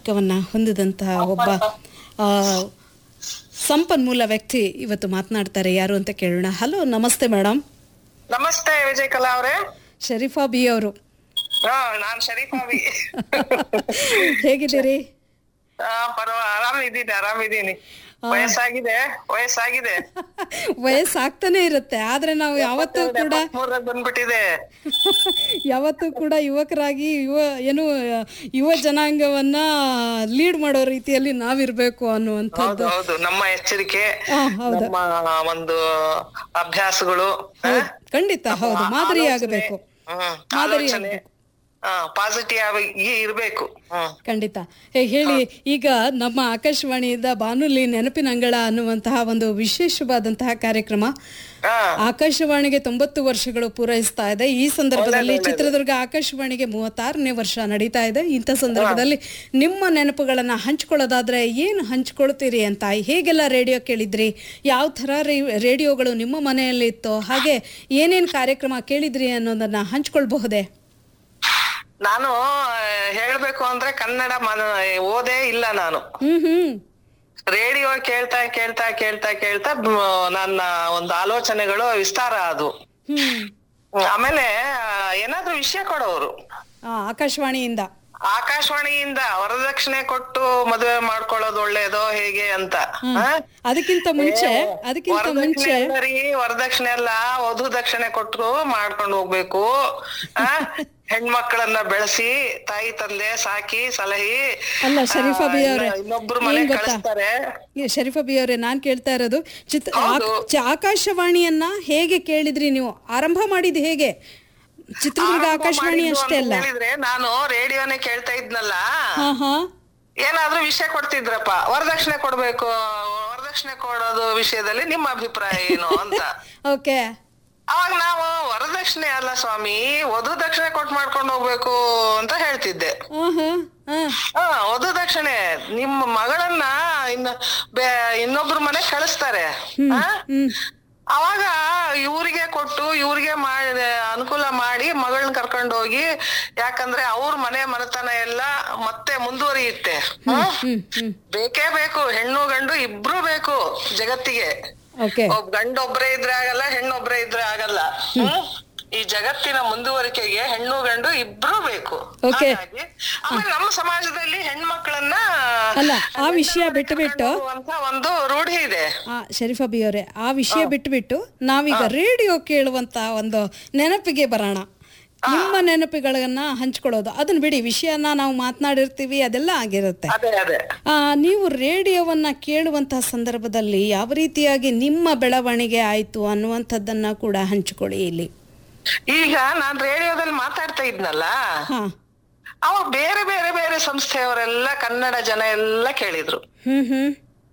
ಸಂಪರ್ಕವನ್ನ ಹೊಂದಿದಂತಹ ಒಬ್ಬ ಆ, ಸಂಪನ್ಮೂಲ ವ್ಯಕ್ತಿ ಇವತ್ತು ಮಾತನಾಡ್ತಾರೆ ಯಾರು ಅಂತ ಕೇಳೋಣ ಹಲೋ ನಮಸ್ತೆ ಮೇಡಮ್ ನಮಸ್ತೆ ವಿಜಯ್ ಕಲಾ ಅವರೇ ಶರೀಫಾ ಬಿ ಅವರು ಹಾ ನಾನ್ ಶರೀಫಾವಿ ಹೇಗಿದ್ದೀರಿ ಹಾ ಪರವ ಆರಾಮಿದ್ದೀನಿ ಆರಾಮಿದ್ದೀನಿ ವಯಸ್ಸಾಗಿದೆ ವಯಸ್ಸಾಗಿದೆ ವಯಸ್ಸಾಗ್ತಾನೆ ಇರುತ್ತೆ ಆದ್ರೆ ನಾವು ಯಾವತ್ತೂ ಕೂಡ ಮೂರಾಗ ಬಂದ್ಬಿಟ್ಟಿದೆ ಯಾವತ್ತೂ ಕೂಡ ಯುವಕರಾಗಿ ಯುವ ಏನು ಯುವ ಜನಾಂಗವನ್ನ ಲೀಡ್ ಮಾಡೋ ರೀತಿಯಲ್ಲಿ ನಾವಿರ್ಬೇಕು ಅನ್ನುವಂಥದ್ದು ಹೌದು ಹೌದು ನಮ್ಮ ಎಚ್ಚರಿಕೆ ಆ, ಹೌದು ನಮ್ಮ ಒಂದು ಅಭ್ಯಾಸಗಳು ಹಾ? ಖಂಡಿತ ಹೌದು ಮಾದರಿಯಾಗಬೇಕು ಹ್ಮ್ ಮಾದರಿ ಆಲೋಚನೆ ಪಾಸಿಟಿವ್ ಆಗಿ ಇರ್ಬೇಕು ಹ್ಮ್ ಖಂಡಿತ ಹೇ ಹೇಳಿ ಈಗ ನಮ್ಮ ಆಕಾಶವಾಣಿಯಿಂದ ಬಾನುಲಿ ನೆನಪಿನ ಅಂಗಳ ಅನ್ನುವಂತಹ ಒಂದು ವಿಶೇಷವಾದಂತಹ ಕಾರ್ಯಕ್ರಮ ಹಾ ಆಕಾಶವಾಣಿಗೆ ತೊಂಬತ್ತು ವರ್ಷಗಳು ಪೂರೈಸ್ತಾ ಇದೆ ಈ ಸಂದರ್ಭದಲ್ಲಿ ಚಿತ್ರದುರ್ಗ ಆಕಾಶವಾಣಿಗೆ ಮೂವತ್ತಾರನೇ ವರ್ಷ ನಡೀತಾ ಇದೆ ಇಂಥ ಸಂದರ್ಭದಲ್ಲಿ ನಿಮ್ಮ ನೆನಪುಗಳನ್ನ ಹಂಚ್ಕೊಳ್ಳೋದಾದ್ರೆ ಏನು ಹಂಚ್ಕೊಳ್ತೀರಿ ಅಂತ ಹೇಗೆಲ್ಲ ರೇಡಿಯೋ ಕೇಳಿದ್ರಿ ಯಾವ ಥರ ರೇ- ರೇಡಿಯೋಗಳು ನಿಮ್ಮ ಮನೆಯಲ್ಲಿ ಇತ್ತು ಹಾಗೆ ಏನೇನು ಕಾರ್ಯಕ್ರಮ ಕೇಳಿದ್ರಿ ಅನ್ನೋದನ್ನ ಹಂಚ್ಕೊಳ್ಬಹುದೇ ನಾನು ಆ, ಹೇಳ್ಬೇಕು ಅಂದ್ರೆ ಕನ್ನಡ ಮನ ಓದೇ ಇಲ್ಲ ನಾನು ಹ್ಮ್ ಹ್ಮ್ ರೇಡಿಯೋ ಕೇಳ್ತಾ ಕೇಳ್ತಾ ಕೇಳ್ತಾ ಕೇಳ್ತಾ ಮ್, ನನ್ನ ಒಂದು ಆಲೋಚನೆಗಳು ವಿಸ್ತಾರ ಅದು ಹ್ಮ್ ಆಮೇಲೆ ಆ, ಏನಾದ್ರೂ ವಿಷಯ ಕೊಡೋರು ಆ, ಆಕಾಶವಾಣಿಯಿಂದ ಆಕಾಶವಾಣಿಯಿಂದ ವರದಕ್ಷಿಣೆ ಕೊಟ್ಟು ಮದುವೆ ಮಾಡ್ಕೊಳ್ಳೋದು ಒಳ್ಳೇದೋ ಹೇಗೆ ಅಂತ ಆ? ಅದಕ್ಕಿಂತ ಮುಂಚೆ ಅದಕ್ಕಿಂತ ವರದಕ್ಷಿಣೆ ಮುಂಚೆ ಅಲ್ಲ ರೀ ವರದಕ್ಷಿಣೆ ಅಲ್ಲ ವಧು ದಕ್ಷಿಣೆ ಕೊಟ್ರು ಮಾಡ್ಕೊಂಡು ಹೋಗ್ಬೇಕು ಆ ಹೆಣ್ಮಕ್ಳನ್ನ ಬೆಳೆಸಿ ತಾಯಿ ತಂದೆ ಸಾಕಿ ಸಲಹಿ ಅಲ್ಲ ಶರೀಫಾ ಬಿ ಅವರೇ ಇನ್ನೊಬ್ರು ಮನೆ ಏನ್ ಗೊತ್ತಾ ಕಳಿಸ್ತಾರೆ ಈ ಶರೀಫಾ ಬಿ ಅವರೇ ನಾನ್ ಕೇಳ್ತಾ ಇರೋದು ಚಿತ್ರ ಹೌದು. ಆಕ್- ಚ- ಆಕಾಶವಾಣಿಯನ್ನ ಹೇಗೆ ಕೇಳಿದ್ರಿ ನೀವು ಆರಂಭ ಮಾಡಿದ್ ಹೇಗೆ ಚಿತ್ರದುರ್ಗ ಆರಂಭ ಆಕಾಶವಾಣಿ ಮಾಡಿದ್ದು ಅಷ್ಟೇ ಅಂತ ಅಲ್ಲ ಹೇಳಿದ್ರೆ ನಾನು ರೇಡಿಯೋನೇ ಕೇಳ್ತಾ ಇದ್ನಲ್ಲ ಹಾ ಹಾ ಏನಾದ್ರೂ ವಿಷಯ ಕೊಡ್ತಿದ್ರಪ್ಪ ವರದಕ್ಷಿಣೆ ಕೊಡ್ಬೇಕು ವರದಕ್ಷಿಣೆ ಕೊಡೋದು ವಿಷಯದಲ್ಲಿ ನಿಮ್ಮ ಅಭಿಪ್ರಾಯ ಏನು ಅಂತ ಓಕೆ ಅವಾಗ ನಾವು ವರದಕ್ಷಿಣೆ ಅಲ್ಲ ಸ್ವಾಮಿ ವಧು ದಕ್ಷಿಣೆ ಕೊಟ್ಟು ಮಾಡ್ಕೊಂಡು ಹೋಗ್ಬೇಕು ಅಂತ ಹೇಳ್ತಿದ್ದೆ ಹಾ ಹಾ ಹಾ ಹಾ ವಧು ದಕ್ಷಿಣೆ ನಿಮ್ಮ ಮಗಳನ್ನ ಇನ್ನ ಬೇ ಇನ್ನೊಬ್ರ ಮನೆ ಕಳಿಸ್ತಾರೆ ಆ? ಹ್ಮ್ ಅವಾಗ ಇವ್ರಿಗೆ ಕೊಟ್ಟು ಇವ್ರಿಗೆ ಮಾಡಿ ಅನುಕೂಲ ಮಾಡಿ ಮಗಳನ್ನ ಕರ್ಕೊಂಡು ಹೋಗಿ ಯಾಕಂದ್ರೆ ಅವ್ರ ಮನೆ ಮನೆತನ ಎಲ್ಲ ಮತ್ತೆ ಮುಂದುವರಿಯುತ್ತೆ ಹ್ಮ್? ಹ್ಮ್ ಹ್ಮ್ ಬೇಕೇ ಬೇಕು ಹೆಣ್ಣು ಗಂಡು ಇಬ್ರು ಬೇಕು ಜಗತ್ತಿಗೆ ಓಕೆ ಒಬ್ಬ ಗಂಡು ಒಬ್ರೇ ಇದ್ರೆ ಆಗಲ್ಲ ಹೆಣ್ಣು ಒಬ್ರೇ ಇದ್ರೆ ಆಗಲ್ಲ ಹ್ಮ್? ಈ ಜಗತ್ತಿನ ಮುಂದುವರಿಕೆಗೆ ಹೆಣ್ಣು ಗಂಡು ಇಬ್ರು ಬೇಕು Okay. ಹಾಗಾಗಿ ಆಮೇಲೆ ನಮ್ಮ ಸಮಾಜದಲ್ಲಿ ಹೆಣ್ಮಕ್ಳನ್ನ ಅಲ್ಲ, ಆ ವಿಷಯ ಬಿಟ್ಟು ಬಿಟ್ಟು- ಅಂತ ಒಂದು ರೂಢಿ ಇದೆ ಆ ಶರೀಫಾ ಬಿ ಅವರೇ ಆ ವಿಷಯ ಬಿಟ್ಬಿಟ್ಟು ನಾವೀಗ ರೇಡಿಯೋ ಕೇಳುವಂತ ಒಂದು ನೆನಪಿಗೆ ಬರೋಣ ನಿಮ್ಮ ನೆನಪುಗಳನ್ನ ಹಂಚ್ಕೊಳ್ಳೋದು ಅದನ್ನ ಬಿಡಿ ವಿಷಯನ ನಾವು ಮಾತನಾಡಿರ್ತೀವಿ ಅದೆಲ್ಲ ಆಗಿರುತ್ತೆ ಅದೇ ಅದೇ ಆ, ನೀವು ರೇಡಿಯೋವನ್ನ ಕೇಳುವಂತಹ ಸಂದರ್ಭದಲ್ಲಿ ಯಾವ ರೀತಿಯಾಗಿ ನಿಮ್ಮ ಬೆಳವಣಿಗೆ ಆಯ್ತು ಅನ್ನುವಂಥದ್ದನ್ನ ಕೂಡ ಹಂಚಿಕೊಳ್ಳಿ ಇಲ್ಲಿ ಈಗ ನಾನ್ ರೇಡಿಯೋದಲ್ಲಿ ಮಾತಾಡ್ತಾ ಇದ್ನಲ್ಲ ಹಾ ಅವಾಗ ಬೇರೆ ಬೇರೆ ಬೇರೆ ಸಂಸ್ಥೆಯವರೆಲ್ಲ ಕನ್ನಡ ಜನ ಎಲ್ಲ ಕೇಳಿದ್ರು ಹ್ಮ್ ಹ್ಮ್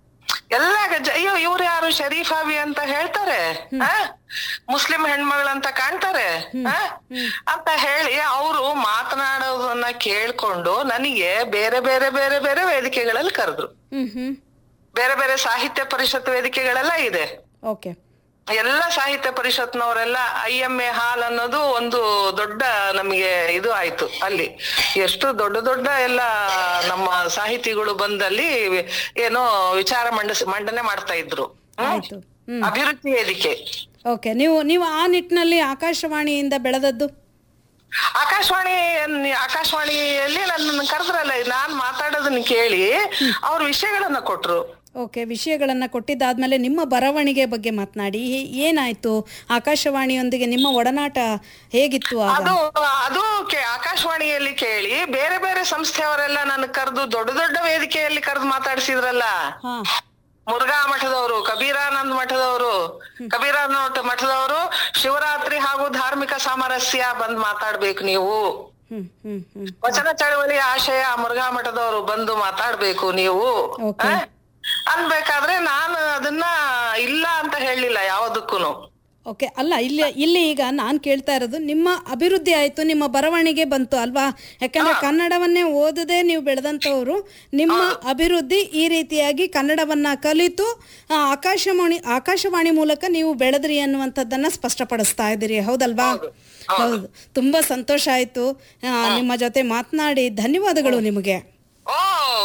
ಎಲ್ಲ ಗಜ್ಜ ಅಯ್ಯೋ ಇವ್ರು ಯಾರು ಶರೀಫಾವಿ ಅಂತ ಹೇಳ್ತಾರೆ ಆ? ಮುಸ್ಲಿಂ ಹೆಣ್ಮಗಳಂತ ಕಾಣ್ತಾರೆ ಆ? ಅಂತ ಹೇಳಿ ಅವರು ಮಾತನಾಡೋದನ್ನ ಕೇಳ್ಕೊಂಡು ನನಗೆ ಬೇರೆ ಬೇರೆ ಬೇರೆ ಬೇರೆ ವೇದಿಕೆಗಳಲ್ಲಿ ಕರೆದ್ರು ಹ್ಮ್ ಹ್ಮ್ ಬೇರೆ ಬೇರೆ ಸಾಹಿತ್ಯ ಪರಿಷತ್ ವೇದಿಕೆಗಳೆಲ್ಲ ಇದೆ ಓಕೆ ಎಲ್ಲ ಸಾಹಿತ್ಯ ಪರಿಷತ್ನವರೆಲ್ಲ ಐ ಎಂ ಎ ಹಾಲ್ ಅನ್ನೋದು ಒಂದು ದೊಡ್ಡ ನಮಗೆ ಇದು ಆಯ್ತು ಅಲ್ಲಿ ಎಷ್ಟು ದೊಡ್ಡ ದೊಡ್ಡ ಎಲ್ಲ ನಮ್ಮ ಸಾಹಿತಿಗಳು ಬಂದಲ್ಲಿ ಏನೋ ವಿಚಾರ ಮಂಡಸ್ ಮಂಡನೆ ಮಾಡ್ತಾ ಇದ್ರು ಹ್ಮ್? ಆಯ್ತು ಹ್ಮ್ ಅಭಿವೃದ್ಧಿ ವೇದಿಕೆ ಓಕೆ ನೀವು ನೀವು ಆ ನಿಟ್ಟಿನಲ್ಲಿ ಆಕಾಶವಾಣಿಯಿಂದ ಬೆಳೆದದ್ದು ಆಕಾಶವಾಣಿ ಆಕಾಶವಾಣಿಯಲ್ಲಿ ನನ್ನ ಕರೆದ್ರಲ್ಲ ನಾನ್ ಮಾತಾಡೋದನ್ನ ಕೇಳಿ ಅವ್ರ ವಿಷಯಗಳನ್ನ ಕೊಟ್ರು ಓಕೆ ವಿಷಯಗಳನ್ನ ಕೊಟ್ಟಿದ್ದಾದ್ಮೇಲೆ ನಿಮ್ಮ ಬರವಣಿಗೆ ಬಗ್ಗೆ ಮಾತನಾಡಿ ಹೇ- ಏನಾಯ್ತು ಆಕಾಶವಾಣಿಯೊಂದಿಗೆ ನಿಮ್ಮ ಒಡನಾಟ ಹೇಗಿತ್ತು ಆಗ ಅದು ಅದು ಕೇ- ಆಕಾಶವಾಣಿಯಲ್ಲಿ ಕೇಳಿ ಬೇರೆ ಬೇರೆ ಸಂಸ್ಥೆಯವರೆಲ್ಲ ನನ್ನ ಕರೆದು ದೊಡ್ಡ ದೊಡ್ಡ ವೇದಿಕೆಯಲ್ಲಿ ಕರೆದು ಮಾತಾಡಿಸಿದ್ರಲ್ಲ ಹಾ ಮುರುಘಾ ಮಠದವರು ಕಬೀರಾನಂದ್ ಮಠದವರು ಕಬೀರಾನಂದ ಮಠದವರು ಶಿವರಾತ್ರಿ ಹಾಗೂ ಧಾರ್ಮಿಕ ಸಾಮರಸ್ಯ ಬಂದ್ ಮಾತಾಡ್ಬೇಕು ನೀವು ಹ್ಮ್ ಹ್ಮ್ ಹ್ಮ್ ವಚನ ಚಳವಳಿ ಆಶಯ ಮುರುಘಾ ಮಠದವರು ಬಂದು ಮಾತಾಡ್ಬೇಕು ನೀವು Okay. ಆ? ಅನ್ಬೇಕಾದ್ರೆ ನಾನು ಅದನ್ನ ಇಲ್ಲ ಅಂತ ಹೇಳಲಿಲ್ಲ ಯಾವದಕ್ಕೂನು ಓಕೆ ಅಲ್ಲ ಇಲ್ಲಿ ಇಲ್ಲಿ ಈಗ ನಾನು ಕೇಳ್ತಾ ಇರೋದು ನಿಮ್ಮ ಅಭಿವೃದ್ಧಿ ಆಯ್ತು ನಿಮ್ಮ ಬರವಣಿಗೆ ಬಂತು ಅಲ್ವಾ ಯಾಕಂದ್ರೆ ಕನ್ನಡವನ್ನೇ ಓದದೆ ನೀವು ಬೆಳೆದಂಥವ್ರು ನಿಮ್ಮ ಅಭಿವೃದ್ಧಿ ಈ ರೀತಿಯಾಗಿ ಕನ್ನಡವನ್ನ ಕಲಿತು ಆ, ಆಕಾಶವಾಣಿ ಆಕಾಶವಾಣಿ ಮೂಲಕ ನೀವು ಬೆಳೆದ್ರಿ ಅನ್ನುವಂಥದ್ದನ್ನ ಸ್ಪಷ್ಟಪಡಿಸ್ತಾ ಇದ್ದೀರಿ ಹೌದಲ್ವಾ ಹೌದು ತುಂಬಾ ಸಂತೋಷ ಆಯ್ತು ಆ, ನಿಮ್ಮ ಜೊತೆ ಮಾತನಾಡಿ ಧನ್ಯವಾದಗಳು ನಿಮಗೆ